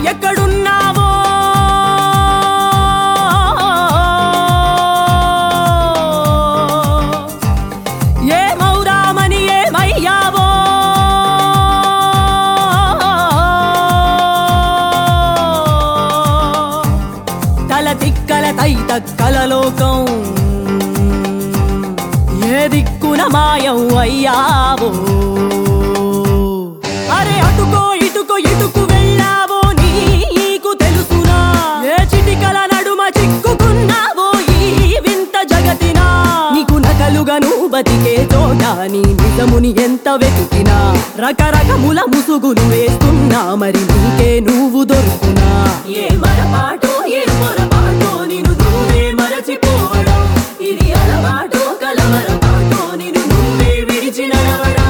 ఎక్కడున్నావో ఏమౌరామని ఏమయ్యావో తల తిక్కల తై తక్కల లోకం ఏ దిక్కున మాయం అయ్యావో అరే అటుకో ఇటుకో ఇటుకు వెళ్ళావో నీకు తెలుసునా ఏ చిటికల నడుమ చిక్కుకున్నావో ఈ వింత జగతినా నీకు నకలుగా నువ్వు బతికే చోట నీ నిజముని ఎంత వెతికినా రకరకముల ముసుగులు వేస్తున్నా మరి నీకే నువ్వు దొరుకునా ఏ మరపాటో ఏ పొరపాటో నిన్ను నువ్వే మరచిపోవడం ఇది అలవాటో కలవరపాటో నిన్ను నువ్వే విడిచి నడవడం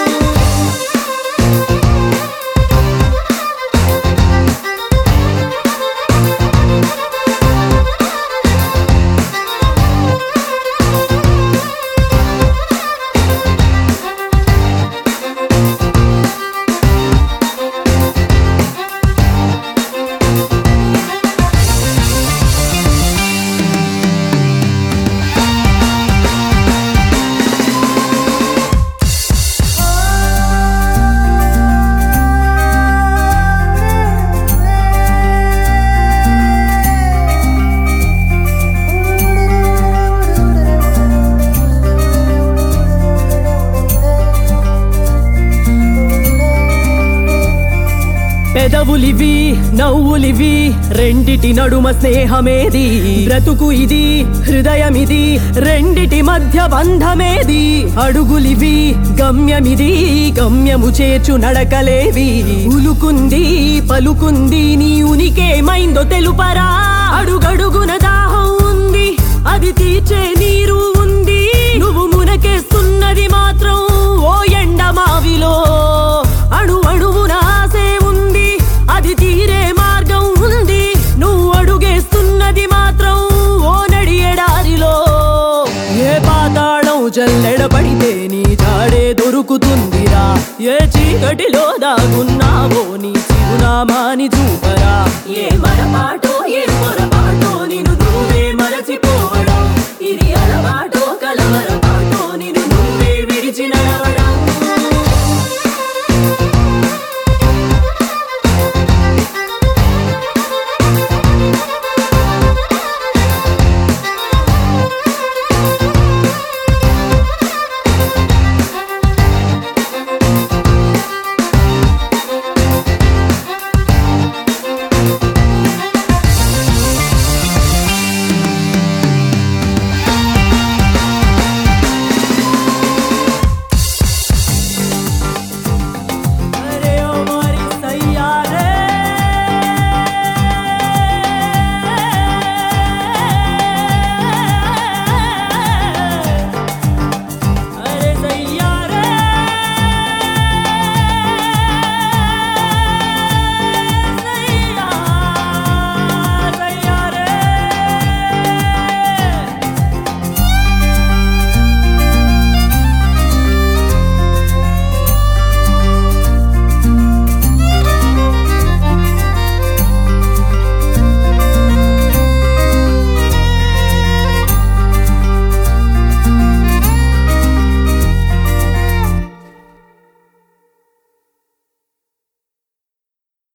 పెదవులివి నవ్వులివి రెండిటి నడుమ స్నేహమేది బ్రతుకు ఇది హృదయమిది రెండిటి మధ్య బంధమేది అడుగులివి గమ్యమిది గమ్యము చేర్చు నడకలేవి ఉలుకుంది పలుకుంది నీ ఉనికేమైందో తెలుపరా అడుగడుగున దాహం ఉంది అది తీర్చే నీరు ఉంది నువ్వు మునకేస్తున్నది మాత్రం ఓ ఎండమావిలో అణు అణువున ఆసే ఉంది అది తీరే మార్గం ఉంది నువ్వు అడుగేస్తున్నది మాత్రం ఓ నడి ఎడారిలో ఏ పాతాళం జల్లెడపడితే నీ జాడే దొరుకుతుందిరా ఏ చీకటిలో దాగున్నావో నీ చిరునామాని చూపరా ఏ మరపాట